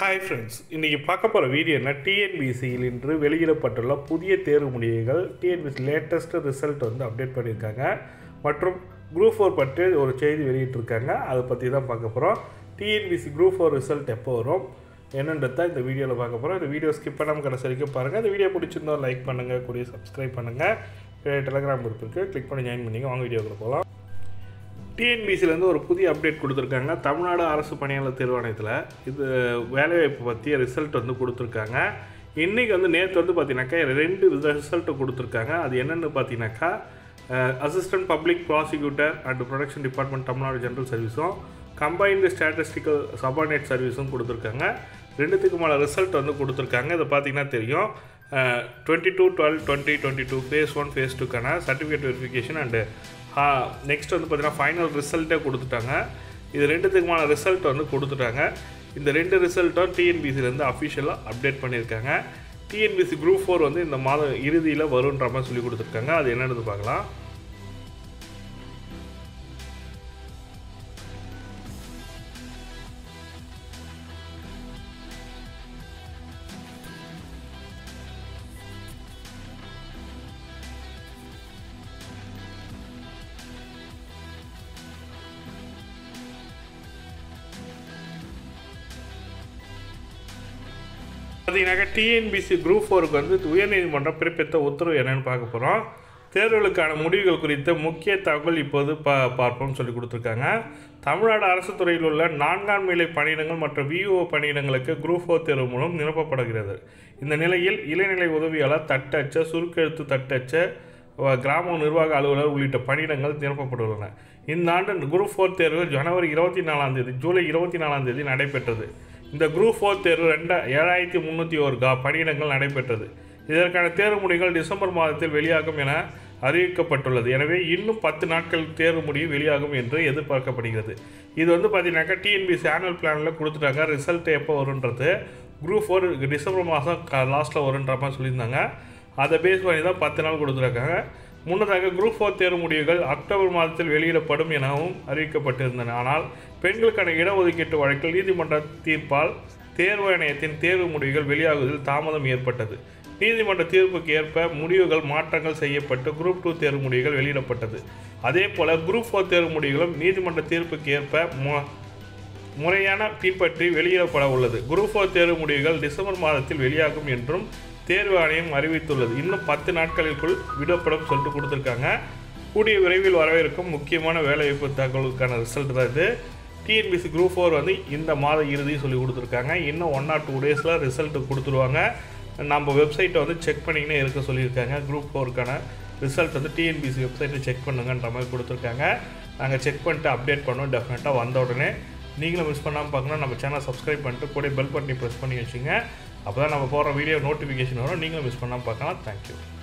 hi friends இன்றைக்கி பார்க்க போகிற வீடியோ என்ன டிஎன்பிசியில் இன்று வெளியிடப்பட்டுள்ள புதிய தேர்வு முடிவுகள் டிஎன்பிசி லேட்டஸ்ட் ரிசல்ட் வந்து அப்டேட் பண்ணியிருக்காங்க மற்றும் குரூப் ஃபோர் பற்றி ஒரு செய்தி வெளியிட்டிருக்காங்க அதை பற்றி தான் பார்க்க போகிறோம் டிஎன்பிசி குரூப் ஃபோர் ரிசல்ட் எப்போ வரும் என்னன்றது தான் இந்த வீடியோவில் பார்க்க போகிறோம் இந்த வீடியோ ஸ்கிப் பண்ணாமல் கடைசி வரைக்கும் பாருங்கள் இந்த வீடியோ பிடிச்சிருந்தா லைக் பண்ணுங்கள் கூடிய சப்ஸ்கிரைப் பண்ணுங்கள் டெலகிராம் குரூப் இருக்குது கிளிக் பண்ணி ஜாயின் பண்ணிங்க வாங்க வீடியோக்குள்ள போகலாம் டிஎன்பிசிலேருந்து ஒரு புதிய அப்டேட் கொடுத்துருக்காங்க தமிழ்நாடு அரசு பணியாளர் தேர்வாணையத்தில் இது வேலைவாய்ப்பு பற்றிய ரிசல்ட் வந்து கொடுத்துருக்காங்க இன்றைக்கி வந்து நேற்று வந்து பார்த்தீங்கன்னாக்கா ரெண்டு ரிசல்ட்டு கொடுத்துருக்காங்க அது என்னென்னு பார்த்தீங்கன்னாக்கா assistant public prosecutor and production department Tamil Nadu general சர்வீஸும் கம்பைன்டு ஸ்டாட்டிஸ்டிக்கல் சபார்டினேட் சர்வீஸும் கொடுத்துருக்காங்க ரெண்டுத்துக்குமான ரிசல்ட் வந்து கொடுத்துருக்காங்க இதை பார்த்தீங்கன்னா தெரியும் twenty two twelve twenty twenty two phase one phase டூக்கான சர்டிஃபிகேட் வெரிஃபிகேஷன் அண்டு நெக்ஸ்ட் வந்து பார்த்தீங்கன்னா ஃபைனல் ரிசல்ட்டே கொடுத்துட்டாங்க இது ரெண்டுத்துக்குமான ரிசல்ட் வந்து கொடுத்துட்டாங்க இந்த ரெண்டு ரிசல்ட்டும் டிஎன்பிசிலேருந்து அஃபிஷியலாக அப்டேட் பண்ணியிருக்காங்க டிஎன்பிசி குரூப் ஃபோர் வந்து இந்த மாதம் இறுதியில் வருன்ற மாதிரி சொல்லி கொடுத்துருக்காங்க அது என்னென்னு பார்க்கலாம் பார்த்தீங்கன்னாக்கா டிஎன்பிசி குரூப் ஃபோருக்கு வந்து உயர்நீதிமன்றம் பிறப்பித்த உத்தரவு என்னென்னு பார்க்க போகிறோம் தேர்வுகளுக்கான முடிவுகள் குறித்த முக்கிய தகவல் இப்போது பா பார்ப்போம் சொல்லி கொடுத்துருக்காங்க தமிழ்நாடு அரசு துறையில் உள்ள நான்காம் நிலை பணியிடங்கள் மற்றும் விஓ பணியிடங்களுக்கு குரூப் ஃபோர் தேர்வு மூலம் நிரப்பப்படுகிறது இந்த நிலையில் இளைநிலை உதவியாளர் தட்டச்ச சுருக்கெழுத்து தட்டச்ச கிராம நிர்வாக அலுவலர் உள்ளிட்ட பணியிடங்கள் நிரப்பப்பட்டுள்ளன இந்த ஆண்டு குரூப் ஃபோர் தேர்வு ஜனவரி இருபத்தி நாலாம் தேதி ஜூலை இருபத்தி நாலாம் தேதி நடைபெற்றது இந்த குரூப் ஃபோர் தேர்வு ரெண்ட ஏழாயிரத்தி முந்நூற்றி ஒரு கா பணியிடங்கள் நடைபெற்றது இதற்கான தேர்வு முடிவுகள் டிசம்பர் மாதத்தில் வெளியாகும் என அறிவிக்கப்பட்டுள்ளது எனவே இன்னும் பத்து நாட்கள் தேர்வு முடிவு வெளியாகும் என்று எதிர்பார்க்கப்படுகிறது இது வந்து பார்த்தீங்கன்னாக்கா டிஎன்பிசி ஆனுவல் பிளானில் கொடுத்துட்டாங்க ரிசல்ட் எப்போ வருன்றது குரூப் ஃபோர் டிசம்பர் மாதம் லாஸ்ட்டில் வருன்ற மாதிரி சொல்லியிருந்தாங்க அதை பேஸ் பண்ணி தான் பத்து நாள் கொடுத்துருக்காங்க முன்னதாக குரூப் ஃபோர் தேர்வு முடிவுகள் அக்டோபர் மாதத்தில் வெளியிடப்படும் எனவும் அறிவிக்கப்பட்டிருந்தன ஆனால் பெண்களுக்கான இடஒதுக்கீட்டு வழக்கில் நீதிமன்ற தீர்ப்பால் தேர்வு ஆணையத்தின் தேர்வு முடிவுகள் வெளியாகுவதில் தாமதம் ஏற்பட்டது நீதிமன்ற தீர்ப்புக்கு ஏற்ப முடிவுகள் மாற்றங்கள் செய்யப்பட்டு குரூப் டூ தேர்வு முடிவுகள் வெளியிடப்பட்டது அதே போல் குரூப் ஃபோர் தேர்வு முடிவுகளும் நீதிமன்ற தீர்ப்புக்கு ஏற்ப முறையான பின்பற்றி வெளியிடப்பட உள்ளது குரூப் ஃபோர் தேர்வு முடிவுகள் டிசம்பர் மாதத்தில் வெளியாகும் என்றும் தேர்வு ஆணையம் அறிவித்துள்ளது இன்னும் பத்து நாட்களுக்குள் விடப்படும் சொல்லிட்டு கொடுத்துருக்காங்க கூடிய விரைவில் வரவிருக்கும் முக்கியமான வேலைவாய்ப்பு தகவலுக்கான ரிசல்ட் தான் இது டிஎன்பிசி குரூப் ஃபோர் வந்து இந்த மாத இறுதி சொல்லி கொடுத்துருக்காங்க இன்னும் ஒன் ஆர் டூ டேஸில் ரிசல்ட் கொடுத்துருவாங்க நம்ம வெப்சைட்டை வந்து செக் பண்ணிக்கினே இருக்க சொல்லியிருக்காங்க குரூப் ஃபோருக்கான ரிசல்ட் வந்து டிஎன்பிசி வெப்சைட்டை செக் பண்ணுங்கன்ற மாதிரி கொடுத்துருக்காங்க நாங்கள் செக் பண்ணிட்டு அப்டேட் பண்ணோம் டெஃபினட்டாக வந்த உடனே நீங்களும் மிஸ் பண்ணாமல் பார்க்கணும் நம்ம சேனல் சப்ஸ்கிரைப் பண்ணிட்டு கூட பெல் பட்டனை ப்ரெஸ் பண்ணி வச்சுங்க அப்போ தான் நம்ம போகிற வீடியோ நோட்டிஃபிகேஷன் வரும் நீங்களும் மிஸ் பண்ணாமல் பார்க்கலாம் தேங்க்யூ